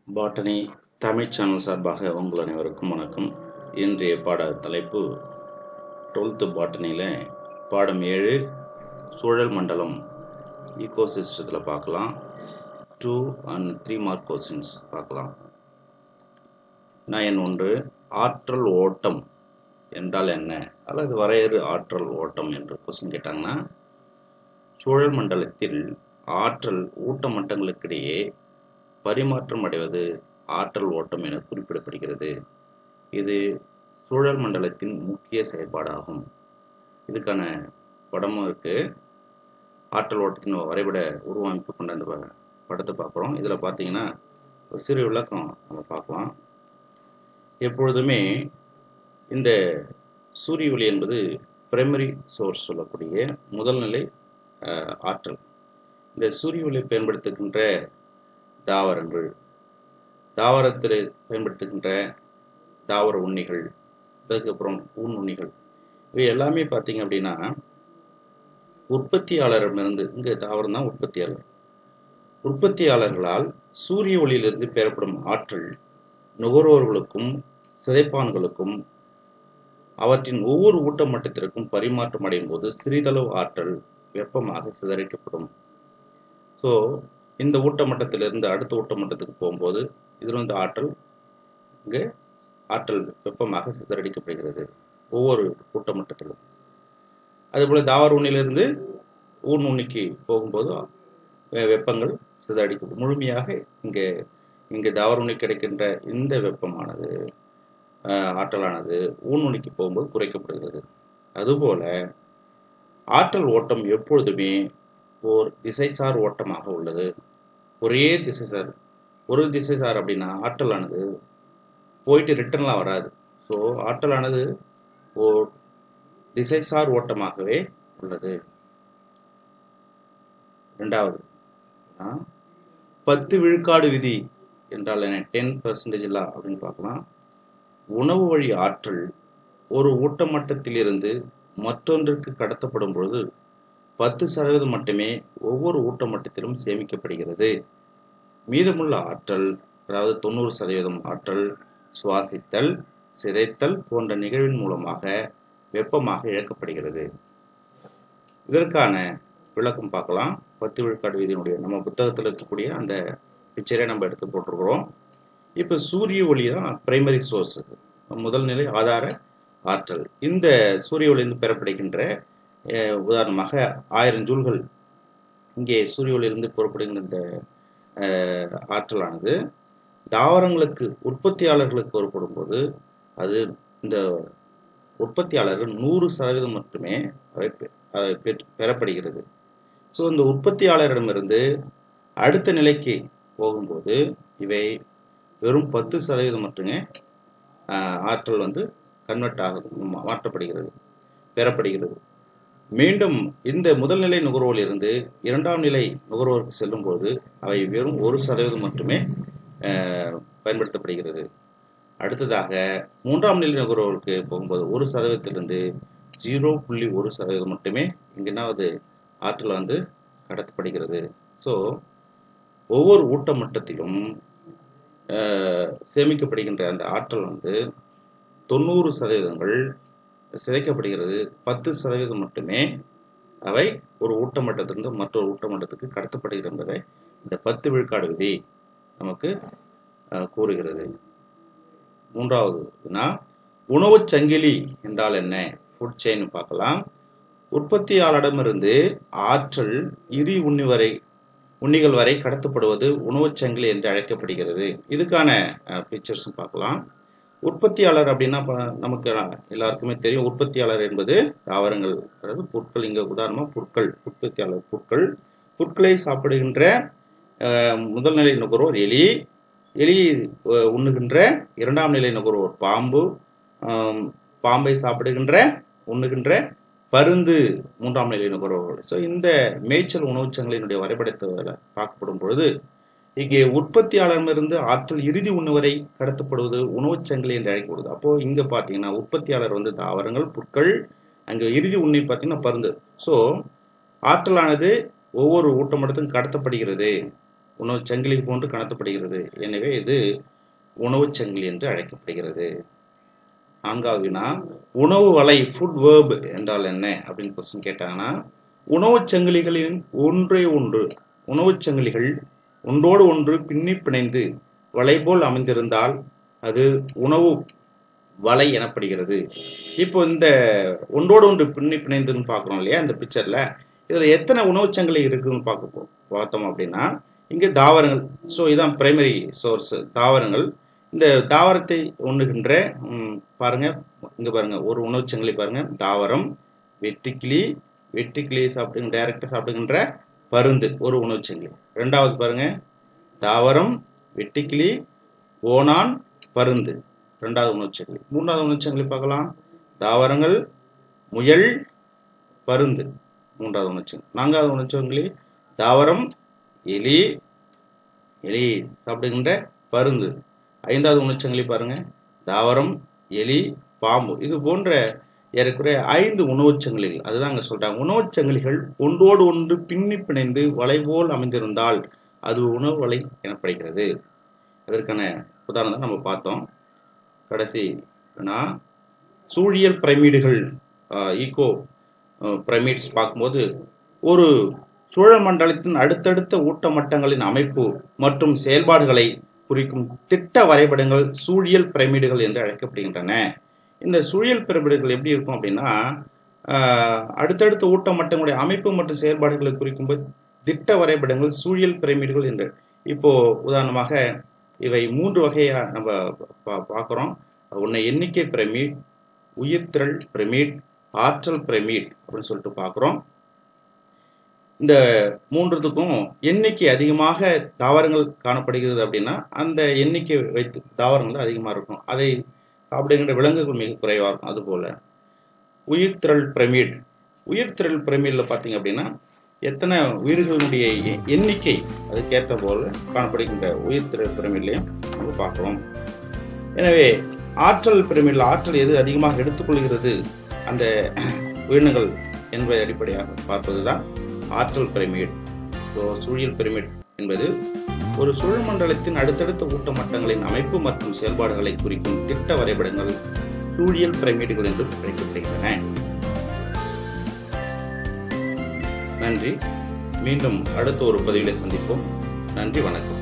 botany Tamil channel சார்பாக உங்கள் அனைவருக்கும் வணக்கம் இன்றைய பாட தலைப்பு டுவெல்த்து பாட்டனியில் பாடம் ஏழு சூழல் மண்டலம் ஈகோ சிஸ்டத்தில் பார்க்கலாம் two and three mark questions பார்க்கலாம் நயன் ஒன்று ஆற்றல் ஓட்டம் என்றால் என்ன அல்லது வரையறு ஆற்றல் ஓட்டம் என்று கொஸ்டின் கேட்டாங்கன்னா சூழல் மண்டலத்தில் ஆற்றல் ஊட்ட மட்டங்களுக்கிடையே பரிமாற்றம் அடைவது ஆற்றல் ஓட்டம் என குறிப்பிடப்படுகிறது இது சூழல் மண்டலத்தின் முக்கிய செயல்பாடாகும் இதுக்கான படமும் இருக்கு ஆற்றல் ஓட்டத்தின் வரைபட உருவமைப்பு கொண்ட அந்த ப- படத்தை பார்க்குறோம் இதில் பார்த்தீங்கன்னா ஒரு சிறு விளக்கம் நம்ம பார்க்கலாம் எப்பொழுதுமே இந்த சூரிய ஒளி என்பது பிரைமரி சோர்ஸ் சொல்லக்கூடிய முதல்நிலை அஹ், ஆற்றல் இந்த சூரிய ஒளி பயன்படுத்துகின்ற தாவரங்கள் தாவரத்தில் பயன்படுத்துகின்ற தாவர உண்ணிகள் அதுக்கப்புறம் ஊன் உண்ணிகள் இவை எல்லாமே பார்த்தீங்க அப்படின்னா உற்பத்தியாளரிடமிருந்து இங்கே தாவரம் தான் உற்பத்தியாளர் உற்பத்தியாளர்களால் சூரிய ஒளியிலிருந்து பெறப்படும் ஆற்றல் நுகர்வோர்களுக்கும் சிதைப்பான்களுக்கும் அவற்றின் ஒவ்வொரு ஊட்ட மட்டத்திற்கும் பரிமாற்றம் அடையும் போது சிறிதளவு ஆற்றல் வெப்பமாக சிதறடிக்கப்படும் ஸோ இந்த ஊட்ட மட்டத்திலிருந்து அடுத்த ஊட்ட மட்டத்துக்கு போகும்போது இதில் வந்து ஆற்றல் இங்கே ஆற்றல் வெப்பமாக சிதறடிக்கப்படுகிறது ஒவ்வொரு ஊட்ட மட்டத்திலும் அதுபோல் தாவர உண்ணிலிருந்து ஊன் உண்ணிக்கு போகும்போது வெ- வெப்பங்கள் சிதறடிக்கப்படும் முழுமையாக இங்கே இங்கே தாவர உண்ணி கிடைக்கின்ற இந்த வெப்பமானது அஹ், ஆற்றலானது ஊன் உண்ணிக்கு போகும்போது குறைக்கப்படுகிறது அதுபோல ஆற்றல் ஓட்டம் எப்பொழுதுமே ஓர் திசைசார் ஓட்டமாக உள்ளது ஒரே திசைசார் ஒரு திசைசார் அப்படின்னா ஆற்றலானது போயிட்டு ரிட்டர்ன்லாம் வராது ஸோ ஆற்றலானது ஓர் திசைசார் ஓட்டமாகவே உள்ளது ரெண்டாவது ஆ, பத்து விழுக்காடு விதி என்றால் என்ன டென் பர்சன்டேஜ் இல்லா அப்படின்னு பார்க்கலாம் உணவு வழி ஆற்றல் ஒரு ஊட்ட மட்டத்திலிருந்து மற்றொன்றிற்கு கடத்தப்படும் பொழுது பத்து சதவீதம் மட்டுமே ஒவ்வொரு ஊட்ட மட்டத்திலும் சேமிக்கப்படுகிறது மீதமுள்ள ஆற்றல் அதாவது தொண்ணூறு சதவீதம் ஆற்றல் சுவாசித்தல் சிதைத்தல் போன்ற நிகழ்வின் மூலமாக வெப்பமாக இழக்கப்படுகிறது இதற்கான விளக்கம் பார்க்கலாம் பத்து விழுக்காடு விதியினுடைய நம்ம புத்தகத்தில் இருக்கக்கூடிய அந்த பிக்சரை நம்ம எடுத்து போட்டிருக்கிறோம் இப்போ சூரிய ஒளி தான் பிரைமரி சோர்ஸ் முதல் நிலை ஆதார ஆற்றல் இந்த சூரிய ஒளியிலிருந்து பெறப்படுகின்ற அஹ், உதாரணமாக ஆயிரம் ஜூல்கள் இங்கே சூரிய ஒளியிலிருந்து புறப்படுகின்ற இந்த அஹ், ஆற்றலானது தாவரங்களுக்கு உற்பத்தியாளர்களுக்கு புறப்படும் போது அது இந்த உற்பத்தியாளர்கள் நூறு சதவீதம் மட்டுமே அவை பெ- அவை பெற்று- பெறப்படுகிறது ஸோ இந்த உற்பத்தியாளரிடமிருந்து அடுத்த நிலைக்கு போகும்போது இவை வெறும் பத்து சதவீதம் மட்டுமே ஆஹ், ஆற்றல் வந்து கன்வெர்ட் ஆகுது மா- மாற்றப்படுகிறது பெறப்படுகிறது மீண்டும் இந்த முதல் நிலை நுகர்வோரில் இருந்து இரண்டாம் நிலை நுகர்வோருக்கு செல்லும்போது அவை வெறும் ஒரு சதவீதம் மட்டுமே ஆஹ், பயன்படுத்தப்படுகிறது அடுத்ததாக மூன்றாம் நிலை நுகர்வோருக்கு போகும்போது ஒரு சதவீதத்திலிருந்து ஜீரோ புள்ளி ஒரு சதவீதம் மட்டுமே இங்க என்னாவது ஆற்றல் வந்து கடத்தப்படுகிறது ஸோ ஒவ்வொரு ஊட்ட மட்டத்திலும் ஆஹ், சேமிக்கப்படுகின்ற அந்த ஆற்றல் வந்து தொண்ணூறு சதவீதங்கள் சிதைக்கப்படுகிறது பத்து சதவீதம் மட்டுமே அவை ஒரு ஊட்ட மட்டத்திலிருந்து மற்றொரு ஊட்ட மட்டத்துக்கு கடத்தப்படுகிறது என்பதை இந்த பத்து விழுக்காடு விதி நமக்கு ஆஹ், கூறுகிறது மூன்றாவது வினா உணவுச் சங்கிலி என்றால் என்ன ஃபுட் செயின் பார்க்கலாம் உற்பத்தியாளரிடமிருந்து ஆற்றல் இரு உண்ணி வரை உண்ணிகள் வரை கடத்தப்படுவது உணவுச் சங்கிலி என்று அழைக்கப்படுகிறது இதுக்கான பிக்சர்ஸும் பார்க்கலாம் உற்பத்தியாளர் அப்படின்னா ப- நமக்கு எல்லாருக்குமே தெரியும் உற்பத்தியாளர் என்பது தாவரங்கள் அதாவது புற்கள் இங்க உதாரணமா புற்கள் உற்பத்தியாளர் புற்கள் புற்களை சாப்பிடுகின்ற அஹ், முதல் நிலை நுகர்வோர் எலி எலி அஹ், உண்ணுகின்ற இரண்டாம் நிலை நுகர்வோர் பாம்பு ஆம், பாம்பை சாப்பிடுகின்ற உண்ணுகின்ற பருந்து மூன்றாம் நிலை நுகர்வோர்கள் ஸோ இந்த மேய்ச்சல் உணவுச் சங்கிலியினுடைய வரைபடத்தில் பார்க்கப்படும் பொழுது இங்கே உற்பத்தியாளரிடமிருந்து ஆற்றல் இறுதி உண்ணு வரை கடத்தப்படுவது உணவுச் சங்கிலி என்று அழைக்கப்படுது அப்போ இங்க பாத்தீங்கன்னா உற்பத்தியாளர் வந்து தாவரங்கள் புற்கள் அங்க இறுதி உண்ணி பார்த்தீங்கன்னா பருந்து ஸோ ஆற்றலானது ஒவ்வொரு ஊட்டமட்டத்துக்கும் கடத்தப்படுகிறது உணவுச் சங்கிலி போன்று காணப்படுகிறது எனவே இது உணவுச் சங்கிலி என்று அழைக்கப்படுகிறது நான்காவது வினா உணவு வலை ஃபுட் வேர்ப் என்றால் என்ன அப்படின்னு கொஸ்டின் கேட்டாங்கன்னா உணவுச் சங்கிலிகளின் ஒன்றே ஒன்று உணவுச் சங்கிலிகள் ஒன்றோடு ஒன்று பின்னி பிணைந்து வலை போல் அமைந்திருந்தால் அது உணவு வலை எனப்படுகிறது இப்போ இந்த ஒன்றோடு ஒன்று பின்னி பிணைந்துன்னு பார்க்குறோம் இல்லையா இந்த பிக்சரில் இதில் எத்தனை உணவுச் சங்கிலி இருக்குன்னு பார்க்க போ பார்த்தோம் அப்படின்னா இங்கே தாவரங்கள் ஸோ இதான் பிரைமரி சோர்ஸ் தாவரங்கள் இந்த தாவரத்தை உண்ணுகின்ற ம், பாருங்க இங்க பாருங்க ஒரு உணவுச் சங்கிலி பாருங்க தாவரம் வெட்டுக்கிளி வெட்டுக்கிளி சாப்பிடுங்க டைரக்டாக சாப்பிடுகின்ற பருந்து ஒரு உணவுச் சங்கிலி ரெண்டாவது பாருங்க தாவரம் வெட்டுக்கிளி ஓணான் பருந்து ரெண்டாவது உணவுச் சங்கிலி மூன்றாவது உணவுச் சங்கிலி பார்க்கலாம் தாவரங்கள் முயல் பருந்து மூன்றாவது உணவுச் சங்கிலி நான்காவது உணவுச் சங்கிலி தாவரம் எலி எலி சாப்பிடுகின்ற பருந்து ஐந்தாவது உணவுச்சங்கிலி பாருங்க தாவரம் எலி பாம்பு இது போன்ற ஏறக்குறைய ஐந்து உணவுச் சங்கிலிகள் அதுதான் அங்க சொல்றாங்க உணவுச் சங்கிலிகள் ஒன்றோடு ஒன்று பின்னி பிணைந்து வலை போல் அமைந்திருந்தால் அது உணவு வலை எனப்படுகிறது அதற்கான உதாரணத்தை நம்ம பார்த்தோம் கடைசி வினா சூழியல் பிரமிடுகள் ஈகோ பிரமிட்ஸ் பார்க்கும்போது ஒரு சூழ மண்டலத்தின் அடுத்தடுத்த ஊட்ட மட்டங்களின் அமைப்பு மற்றும் செயல்பாடுகளை குறிக்கும் திட்ட வரைபடங்கள் சூழியல் பிரமிடுகள் என்று அழைக்கப்படுகின்றன இந்த சூழியல் பிரமிடுகள் எப்படி இருக்கும் அப்படின்னா ஆஹ், அடுத்தடுத்த ஊட்ட மட்டங்களுடைய அமைப்பு மற்றும் செயல்பாடுகளை குறிக்கும் திட்ட வரைபடங்கள் சூழியல் பிரமிடுகள் என்று இப்போ உதாரணமாக இவை மூன்று வகையா நம்ம பா- பார்க்கிறோம் ஒன்று எண்ணிக்கை பிரமிட் உயிர்த்திரள் பிரமிட் ஆற்றல் பிரமிட் அப்படின்னு சொல்லிட்டு பார்க்குறோம் இந்த மூன்றுத்துக்கும் எண்ணிக்கை அதிகமாக தாவரங்கள் காணப்படுகிறது அப்படின்னா அந்த எண்ணிக்கை வைத்து தாவரங்கள் அதிகமாக இருக்கும் அதை சாப்பிடுகின்ற விலங்குகள் மிக குறைவாக இருக்கும் அதுபோல உயிர்த்திரள் பிரமிட் உயிர்த்திரள் பிரமிடில் பார்த்தீங்க அப்படின்னா எத்தனை உயிர்களினுடைய எ- எண்ணிக்கை அதுக்கேற்ற போல காணப்படுகின்ற உயிர்த்திரள் பிரமிட்லையும் நம்ம பார்க்கிறோம் எனவே ஆற்றல் பிரமிடில் ஆற்றல் எது அதிகமாக எடுத்துக்கொள்கிறது அந்த உயிரினங்கள் என்பதை அடிப்படையாக பார்ப்பதுதான் ஆற்றல் பிரமிட் ஸோ சூழியல் பிரமிட் என்பது ஒரு சூழல் மண்டலத்தின் அடுத்தடுத்த ஊட்ட மட்டங்களின் அமைப்பு மற்றும் செயல்பாடுகளை குறிக்கும் திட்ட வரைபடங்கள் சூழியல் பிரமிடுகள் என்று அழைக்கப்படுகின்றன நன்றி மீண்டும் அடுத்த ஒரு பதிவிலே சந்திப்போம் நன்றி வணக்கம்